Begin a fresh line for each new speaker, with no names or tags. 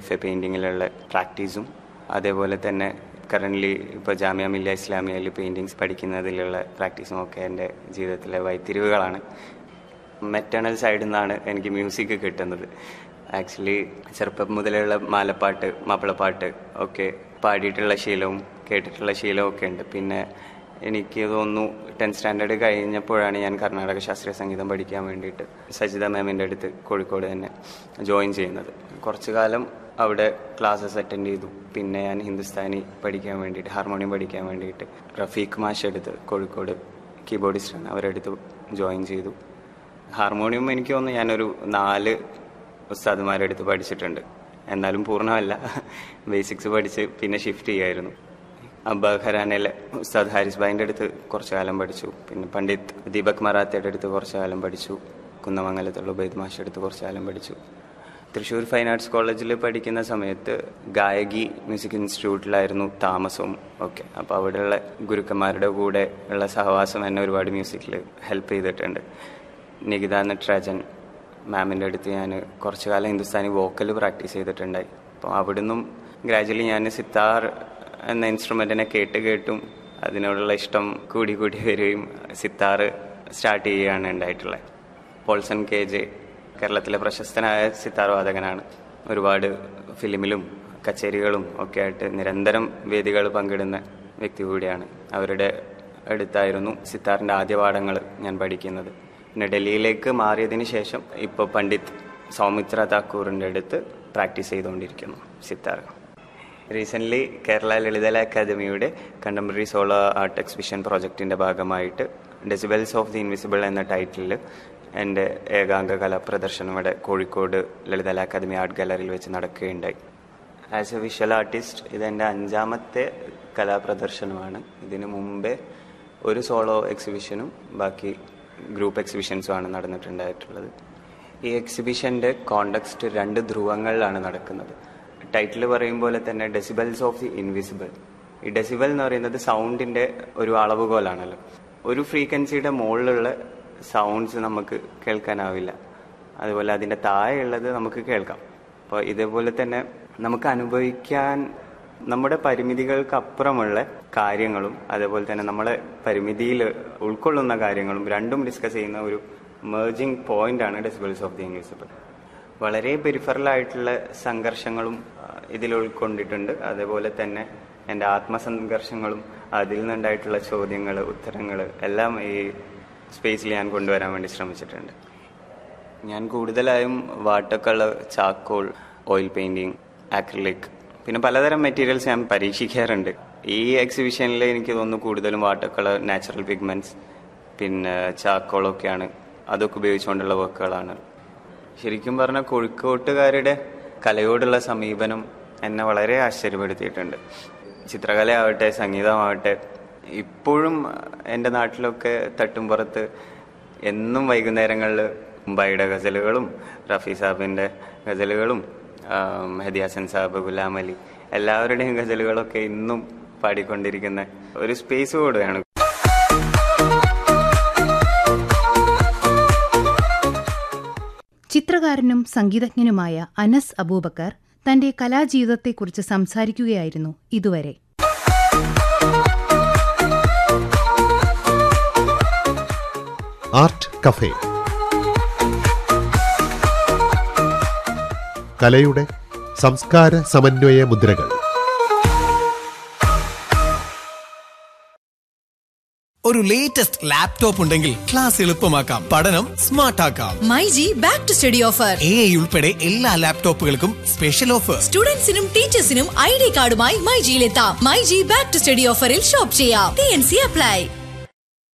F A പെയിൻറ്റിങ്ങിലുള്ള പ്രാക്ടീസും അതേപോലെ തന്നെ currently ഇപ്പോൾ ജാമ്യ മില്യ ഇസ്ലാമിയയിൽ പെയിൻറ്റിങ്സ് പഠിക്കുന്നതിലുള്ള പ്രാക്ടീസും ഒക്കെ എൻ്റെ ജീവിതത്തിലെ വൈത്തിരിവുകളാണ് മെറ്റേണൽ സൈഡിൽ നിന്നാണ് എനിക്ക് മ്യൂസിക് കിട്ടുന്നത് ആക്ച്വലി ചെറുപ്പം മുതലുള്ള മാലപ്പാട്ട് മാപ്പിളപ്പാട്ട് ഒക്കെ പാടിയിട്ടുള്ള ശീലവും കേട്ടിട്ടുള്ള ശീലവും ഒക്കെ ഉണ്ട് പിന്നെ എനിക്ക് തോന്നുന്നു ടെൻത്ത് സ്റ്റാൻഡേർഡ് കഴിഞ്ഞപ്പോഴാണ് ഞാൻ കർണാടക ശാസ്ത്രീയ സംഗീതം പഠിക്കാൻ വേണ്ടിയിട്ട് സജിത മാമിൻ്റെ അടുത്ത് കോഴിക്കോട് തന്നെ ജോയിൻ ചെയ്യുന്നത് കുറച്ചു കാലം അവിടെ ക്ലാസ്സസ് അറ്റൻഡ് ചെയ്തു പിന്നെ ഞാൻ ഹിന്ദുസ്ഥാനി പഠിക്കാൻ വേണ്ടിയിട്ട് ഹാർമോണിയം പഠിക്കാൻ വേണ്ടിയിട്ട് റഫീഖ് മാഷ് എടുത്ത് കോഴിക്കോട് കീബോർഡിസ്റ്റാണ് അവരെടുത്ത് ജോയിൻ ചെയ്തു ഹാർമോണിയം എനിക്ക് തോന്നുന്നു ഞാനൊരു നാല് ഉസ്താദുമാരുടെ അടുത്ത് പഠിച്ചിട്ടുണ്ട് എന്നാലും പൂർണ്ണമല്ല ബേസിക്സ് പഠിച്ച് പിന്നെ ഷിഫ്റ്റ് ചെയ്യായിരുന്നു അബ്ബ ഖരാനയിലെ ഉസ്താദ് ഹാരിസ് ഭായിൻ്റെ അടുത്ത് കുറച്ചു കാലം പഠിച്ചു പിന്നെ പണ്ഡിറ്റ് ദീപക് മറാത്തയുടെ അടുത്ത് കുറച്ചു കാലം പഠിച്ചു കുന്നമംഗലത്തുള്ള ഉബൈദ് മാഷ അടുത്ത് കുറച്ചു കാലം പഠിച്ചു തൃശ്ശൂർ ഫൈൻ ആർട്സ് കോളേജിൽ പഠിക്കുന്ന സമയത്ത് ഗായകി മ്യൂസിക് ഇൻസ്റ്റിറ്റ്യൂട്ടിലായിരുന്നു താമസവും ഒക്കെ അപ്പോൾ അവിടെയുള്ള ഗുരുക്കന്മാരുടെ കൂടെ ഉള്ള സഹവാസം എന്നെ ഒരുപാട് മ്യൂസിക്കിൽ ഹെൽപ്പ് ചെയ്തിട്ടുണ്ട് നികിത നട്രാജൻ മാമിൻ്റെ അടുത്ത് ഞാൻ കുറച്ചു കാലം ഹിന്ദുസ്ഥാനി വോക്കൽ പ്രാക്ടീസ് ചെയ്തിട്ടുണ്ടായി അപ്പോൾ അവിടുന്നും ഗ്രാജുവലി ഞാൻ സിത്താർ എന്ന ഇൻസ്ട്രുമെൻറ്റിനെ കേട്ട് കേട്ടും അതിനോടുള്ള ഇഷ്ടം കൂടി കൂടി വരികയും സിത്താർ സ്റ്റാർട്ട് ചെയ്യുകയാണ് ഉണ്ടായിട്ടുള്ളത് പോൾസൺ കെ ജെ കേരളത്തിലെ പ്രശസ്തനായ സിത്താർ വാദകനാണ് ഒരുപാട് ഫിലിമിലും കച്ചേരികളും ഒക്കെ ആയിട്ട് നിരന്തരം വേദികൾ പങ്കിടുന്ന വ്യക്തി കൂടിയാണ് അവരുടെ അടുത്തായിരുന്നു സിത്താറിൻ്റെ ആദ്യ പാഠങ്ങൾ ഞാൻ പഠിക്കുന്നത് പിന്നെ ഡൽഹിയിലേക്ക് മാറിയതിന് ശേഷം ഇപ്പോൾ പണ്ഡിറ്റ് സൗമിത്ര താക്കൂറിൻ്റെ അടുത്ത് പ്രാക്ടീസ് ചെയ്തുകൊണ്ടിരിക്കുന്നു സിത്താർ റീസെൻ്റ്ലി കേരള ലളിതല അക്കാദമിയുടെ കണ്ടംപററി സോളോ ആർട്ട് എക്സിബിഷൻ പ്രോജക്റ്റിൻ്റെ ഭാഗമായിട്ട് ഡെസിബൽസ് ഓഫ് ദി ഇൻവിസിബിൾ എന്ന ടൈറ്റിലിൽ എൻ്റെ ഏകാംഗ കലാ പ്രദർശനം ഇവിടെ കോഴിക്കോട് ലളിതല അക്കാദമി ആർട്ട് ഗാലറിയിൽ വെച്ച് നടക്കുകയുണ്ടായി ആസ് എ വിഷ്വൽ ആർട്ടിസ്റ്റ് ഇതെൻ്റെ അഞ്ചാമത്തെ കലാപ്രദർശനമാണ് ഇതിനു മുമ്പേ ഒരു സോളോ എക്സിബിഷനും ബാക്കി ഗ്രൂപ്പ് എക്സിബിഷൻസുമാണ് നടന്നിട്ടുണ്ടായിട്ടുള്ളത് ഈ എക്സിബിഷൻ്റെ കോണ്ടക്സ്റ്റ് രണ്ട് ധ്രുവങ്ങളിലാണ് നടക്കുന്നത് ടൈറ്റിൽ പറയും പോലെ തന്നെ ഡെസിബൽസ് ഓഫ് ദി ഇൻവിസിബിൾ ഈ ഡെസിബൽ എന്ന് പറയുന്നത് സൗണ്ടിൻ്റെ ഒരു അളവുകോലാണല്ലോ ഒരു ഫ്രീക്വൻസിയുടെ മുകളിലുള്ള സൗണ്ട്സ് നമുക്ക് കേൾക്കാനാവില്ല അതുപോലെ അതിൻ്റെ താഴെയുള്ളത് നമുക്ക് കേൾക്കാം അപ്പോൾ ഇതേപോലെ തന്നെ നമുക്ക് അനുഭവിക്കാൻ നമ്മുടെ പരിമിതികൾക്ക് അപ്പുറമുള്ള കാര്യങ്ങളും അതേപോലെ തന്നെ നമ്മളെ പരിമിതിയിൽ ഉൾക്കൊള്ളുന്ന കാര്യങ്ങളും രണ്ടും ഡിസ്കസ് ചെയ്യുന്ന ഒരു മേർജിങ് പോയിന്റ് ആണ് ഡെസിബിൾസ് ഓഫ് ദി ഇൻവിസിബിൾ വളരെ പെരിഫറലായിട്ടുള്ള സംഘർഷങ്ങളും ആ, ഇതിൽ ഉൾക്കൊണ്ടിട്ടുണ്ട് അതേപോലെ തന്നെ എൻ്റെ ആത്മസംഘർഷങ്ങളും അതിൽ നിന്നുണ്ടായിട്ടുള്ള ചോദ്യങ്ങൾ ഉത്തരങ്ങൾ എല്ലാം ഈ സ്പേസിൽ ഞാൻ കൊണ്ടുവരാൻ വേണ്ടി ശ്രമിച്ചിട്ടുണ്ട് ഞാൻ കൂടുതലായും water colour charcoal oil painting acrylic പിന്നെ പലതരം മെറ്റീരിയൽസ് ഞാൻ പരീക്ഷിക്കാറുണ്ട് ഈ എക്സിബിഷനിൽ എനിക്ക് തോന്നുന്നു കൂടുതലും വാട്ടർ കളർ നാച്ചുറൽ പിഗ്മെന്റ്സ് പിന്നെ ചാക്കോളൊക്കെയാണ് അതൊക്കെ ഉപയോഗിച്ചുകൊണ്ടുള്ള വർക്കുകളാണ് ശരിക്കും പറഞ്ഞാൽ കോഴിക്കോട്ടുകാരുടെ കലയോടുള്ള സമീപനം എന്നെ വളരെ ആശ്ചര്യപ്പെടുത്തിയിട്ടുണ്ട് ചിത്രകലയാവട്ടെ സംഗീതമാവട്ടെ ഇപ്പോഴും എൻ്റെ നാട്ടിലൊക്കെ തട്ടുംപുറത്ത് എന്നും വൈകുന്നേരങ്ങളിൽ മുംബൈയുടെ ഗസലുകളും റഫി സാബിൻ്റെ ഗസലുകളും ആം, മെഹദി ഹസൻ സാബ് ഗുലാം അലി എല്ലാവരുടെയും ഗസലുകളൊക്കെ ഇന്നും പാടിക്കൊണ്ടിരിക്കുന്ന ഒരു സ്പേസ് കൂടെയാണ്
ചിത്രകാരനും സംഗീതജ്ഞനുമായ അനസ് അബൂബക്കർ തന്റെ കലാജീവിതത്തെക്കുറിച്ച് സംസാരിക്കുകയായിരുന്നു ഇതുവരെ
ആർട്ട് കഫേ കലയുടെ സംസ്കാര സമന്വയ മുദ്രകൾ
ഒരു ലേറ്റസ്റ്റ് ലാപ്ടോപ്പ് ഉണ്ടെങ്കിൽ ക്ലാസ് എളുപ്പമാക്കാം പഠനം സ്മാർട്ട് ആക്കാം
myG back to study offer
A I ഉൾപ്പെടെ എല്ലാ ലാപ്ടോപ്പുകൾക്കും സ്പെഷ്യൽ ഓഫർ
സ്റ്റുഡൻസിനും ടീച്ചേഴ്സിനും ഐ ഡി കാർഡുമായി മൈജിയിലെത്താം മൈജി ബാക്ക് ടു സ്റ്റഡി ഓഫറിൽ ഷോപ്പ് ചെയ്യാം ടി എൻ സി അപ്ലൈ